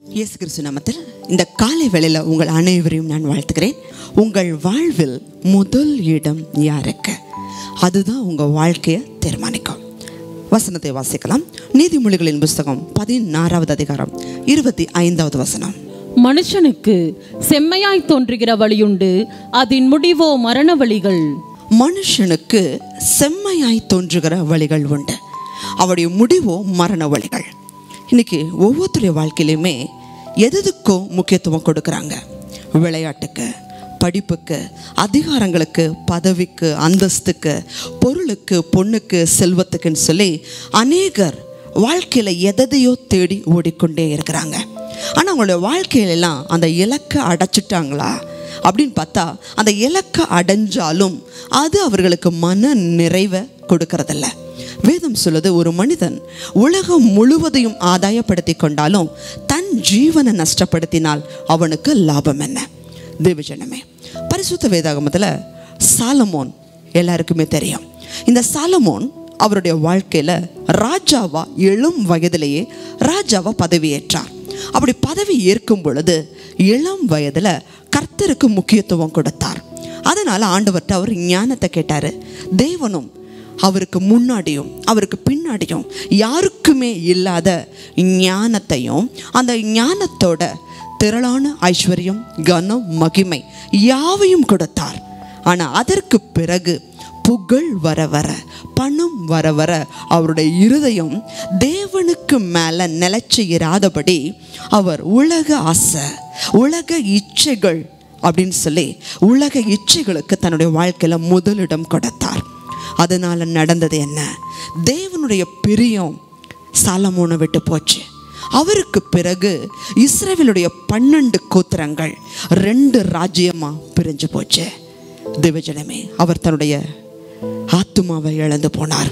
இயேசு கிறிஸ்து நாமத்தில் இந்த காலை வேளையில் உங்கள் அனைவரையும் நான் வாழ்த்துக்கிறேன் உங்கள் வாழ்வில் முதல் இடம் யாருக்கு அதுதான் உங்கள் வாழ்க்கையை தீர்மானிக்கும் வசனத்தை வாசிக்கலாம் நீதிமொழிகளின் புஸ்தகம் பதினாறாவது அதிகாரம் இருபத்தி ஐந்தாவது வசனம் மனுஷனுக்கு செம்மையாய் தோன்றுகிற வழியுண்டு அதன் முடிவோ மரண வழிகள் மனுஷனுக்கு செம்மையாய் தோன்றுகிற வழிகள் உண்டு அவருடைய முடிவோ மரண வழிகள் இன்னைக்கு ஒவ்வொருத்தருடைய வாழ்க்கையிலுமே எதுக்கோ முக்கியத்துவம் கொடுக்குறாங்க விளையாட்டுக்கு படிப்புக்கு அதிகாரங்களுக்கு பதவிக்கு அந்தஸ்துக்கு பொருளுக்கு பொண்ணுக்கு செல்வத்துக்குன்னு சொல்லி அநேகர் வாழ்க்கையில் எதையோ தேடி ஓடிக்கொண்டே இருக்கிறாங்க ஆனால் அவங்களுடைய வாழ்க்கையிலெல்லாம் அந்த இலக்கை அடைச்சிட்டாங்களா அப்படின்னு பார்த்தா அந்த இலக்கை அடைஞ்சாலும் அது அவர்களுக்கு மன நிறைவை கொடுக்கறதில்ல வேதம் சொல்லுது ஒரு மனிதன் உலகம் முழுவதையும் ஆதாயப்படுத்தி கொண்டாலும் தன் ஜீவனை நஷ்டப்படுத்தினால் அவனுக்கு லாபம் என்ன தேவஜனமே பரிசுத்த வேதாகமத்தில் சாலமோன் எல்லாருக்குமே தெரியும் இந்த சாலமோன் அவருடைய வாழ்க்கையில் ராஜாவா எழும் வயதிலேயே ராஜாவா பதவியேற்றார் அப்படி பதவி ஏற்கும் பொழுது இளம் வயதில் கர்த்தருக்கு முக்கியத்துவம் கொடுத்தார் அதனால் ஆண்டவர்கிட்ட அவர் ஞானத்தை கேட்டார் தேவனும் அவருக்கு முன்னாடியும் அவருக்கு பின்னாடியும் யாருக்குமே இல்லாத ஞானத்தையும் அந்த ஞானத்தோட திரளான ஐஸ்வர்யம் கனம் மகிமை யாவையும் கொடுத்தார் ஆனால் அதற்கு பிறகு புகழ் வர வர பணம் வர வர அவருடைய இருதயம் தேவனுக்கு மேலே நிலைச்சு இராதபடி அவர் உலக ஆசை உலக இச்சைகள் அப்படின்னு சொல்லி உலக இச்சைகளுக்கு தன்னுடைய வாழ்க்கையில் முதலிடம் கொடுத்தார் அதனால் நடந்தது என்ன தேவனுடைய பிரியம் சாலமோனை விட்டு போச்சு அவருக்கு பிறகு இஸ்ரேவேலுடைய பன்னெண்டு கோத்திரங்கள் ரெண்டு ராஜ்யமாக பிரிஞ்சு போச்சு தேவஜனமே அவர் தன்னுடைய ஆத்துமாவை இழந்து போனார்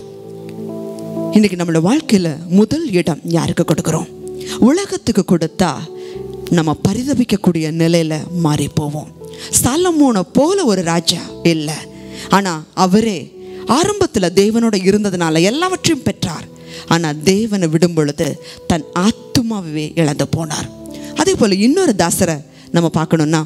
இன்னைக்கு நம்மளோட வாழ்க்கையில் முதல் இடம் யாருக்கு கொடுக்குறோம் உலகத்துக்கு கொடுத்தா நம்ம பரிதபிக்கக்கூடிய நிலையில் மாறி போவோம் சாலமோனை போல ஒரு ராஜா இல்லை ஆனால் அவரே ஆரம்பத்தில் தேவனோட இருந்ததுனால எல்லாவற்றையும் பெற்றார் ஆனால் தேவனை விடும் பொழுது தன் ஆத்துமாவே இழந்து போனார் அதே போல் இன்னொரு தாசரை நம்ம பார்க்கணுன்னா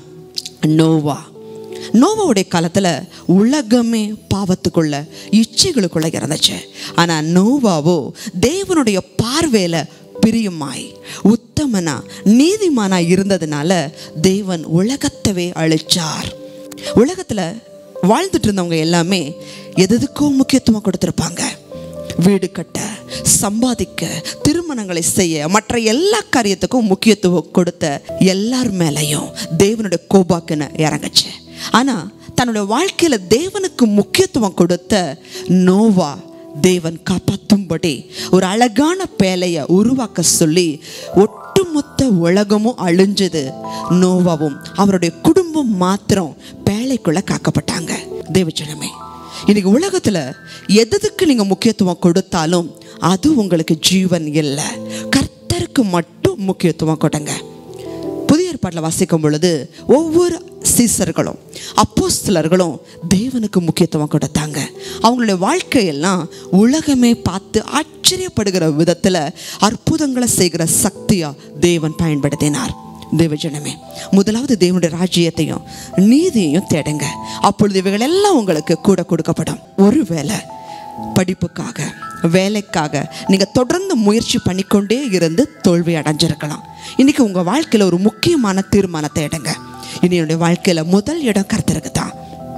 நோவா நோவாவுடைய காலத்தில் உலகமே பாவத்துக்குள்ள இச்சைகளுக்குள்ள இறந்துச்சு ஆனால் நோவாவோ தேவனுடைய பார்வையில் பிரியுமாய் உத்தமனா நீதிமானா இருந்ததுனால தேவன் உலகத்தவே அழிச்சார் உலகத்தில் வாழ்ந்துட்டு இருந்தவங்க எல்லாமே எதுக்கோ முக்கியத்துவம் கொடுத்துருப்பாங்க வீடு கட்ட சம்பாதிக்க திருமணங்களை செய்ய மற்ற எல்லா காரியத்துக்கும் முக்கியத்துவம் கொடுத்த எல்லார் மேலேயும் தேவனுடைய கோபாக்குன்னு இறங்குச்சு ஆனால் தன்னுடைய வாழ்க்கையில் தேவனுக்கு முக்கியத்துவம் கொடுத்த நோவா தேவன் காப்பாற்றும்படி ஒரு அழகான பேலையை உருவாக்க சொல்லி ஒட்டுமொத்த உலகமும் அழிஞ்சது நோவாவும் அவருடைய குடும்பம் மாத்திரம் பேழைக்குள்ள காக்கப்பட்டாங்க தேவஜனமே இன்னைக்கு உலகத்தில் எதுக்கு நீங்கள் முக்கியத்துவம் கொடுத்தாலும் அது உங்களுக்கு ஜீவன் இல்லை கர்த்தருக்கு மட்டும் முக்கியத்துவம் கொடுங்க புதிய ஏற்பாட்டில் வாசிக்கும் பொழுது ஒவ்வொரு சீசர்களும் அப்போஸ்தலர்களும் தேவனுக்கு முக்கியத்துவம் கொடுத்தாங்க அவங்களுடைய வாழ்க்கையெல்லாம் உலகமே பார்த்து ஆச்சரியப்படுகிற விதத்தில் அற்புதங்களை செய்கிற சக்தியாக தேவன் பயன்படுத்தினார் தேவஜனமே முதலாவது தேவனுடைய ராஜ்யத்தையும் நீதியையும் தேடுங்க அப்பொழுது இவைகள் எல்லாம் உங்களுக்கு கூட கொடுக்கப்படும் ஒருவேளை படிப்புக்காக வேலைக்காக நீங்கள் தொடர்ந்து முயற்சி பண்ணிக்கொண்டே இருந்து தோல்வி அடைஞ்சிருக்கலாம் இன்றைக்கி உங்கள் வாழ்க்கையில் ஒரு முக்கியமான தீர்மானத்தை எடுங்க இனி என்னுடைய வாழ்க்கையில் முதல் இடம் கருத்திருக்கு தான்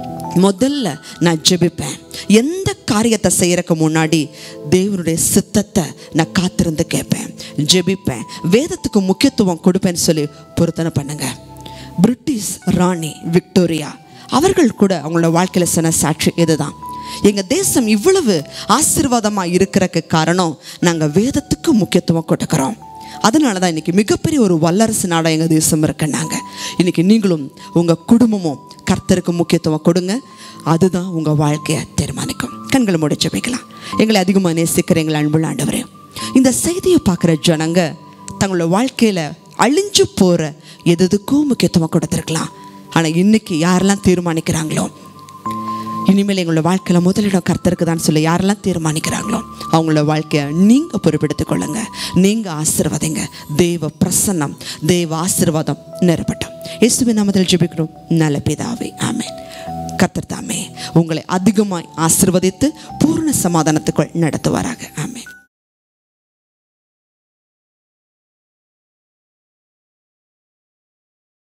முதல்ல நான் ஜெபிப்பேன் எந்த காரியத்தை செய்யறதுக்கு முன்னாடி தேவனுடைய சித்தத்தை நான் காத்திருந்து கேட்பேன் ஜெபிப்பேன் வேதத்துக்கு முக்கியத்துவம் கொடுப்பேன்னு சொல்லி பொருத்தனை பண்ணுங்க பிரிட்டிஷ் ராணி விக்டோரியா அவர்கள் கூட அவங்களோட வாழ்க்கையில் சொன்ன சாட்சி இதுதான் எங்கள் தேசம் இவ்வளவு ஆசீர்வாதமாக இருக்கிறதுக்கு காரணம் நாங்கள் வேதத்துக்கு முக்கியத்துவம் கொடுக்குறோம் அதனால தான் இன்றைக்கி மிகப்பெரிய ஒரு வல்லரசு நாடாக எங்கள் தேசம் இருக்குன்னாங்க இன்றைக்கி நீங்களும் உங்கள் குடும்பமும் கர்த்தருக்கு முக்கியத்துவம் கொடுங்க அதுதான் உங்கள் வாழ்க்கையை தீர்மானிக்கும் கண்களை முடிச்சு வைக்கலாம் எங்களை அதிகமாக நேசிக்கிற எங்களை அன்புள்ள ஆண்டவரே இந்த செய்தியை பார்க்குற ஜனங்க தங்களோட வாழ்க்கையில் அழிஞ்சு போகிற எதுக்கும் முக்கியத்துவம் கொடுத்துருக்கலாம் ஆனால் இன்னைக்கு யாரெல்லாம் தீர்மானிக்கிறாங்களோ இனிமேல் எங்களோட வாழ்க்கையில் முதலிடம் கர்த்தருக்கு தான் சொல்லி யாரெல்லாம் தீர்மானிக்கிறாங்களோ அவங்களோட வாழ்க்கையை நீங்கள் பொறுப்பெடுத்துக் கொள்ளுங்க நீங்கள் ஆசீர்வதிங்க தேவ பிரசன்னம் தேவ ஆசீர்வாதம் நிரப்பட்டும் இயேசுவின் நாமத்தில் ஜெபிக்கிறோம் நல்ல பிதாவே ஆமென் கர்த்தர் தாமே உங்களை அதிகமாய் ஆசீர்வதித்து பூர்ண சமாதானத்துக்குள் நடத்துவாராக ஆமென்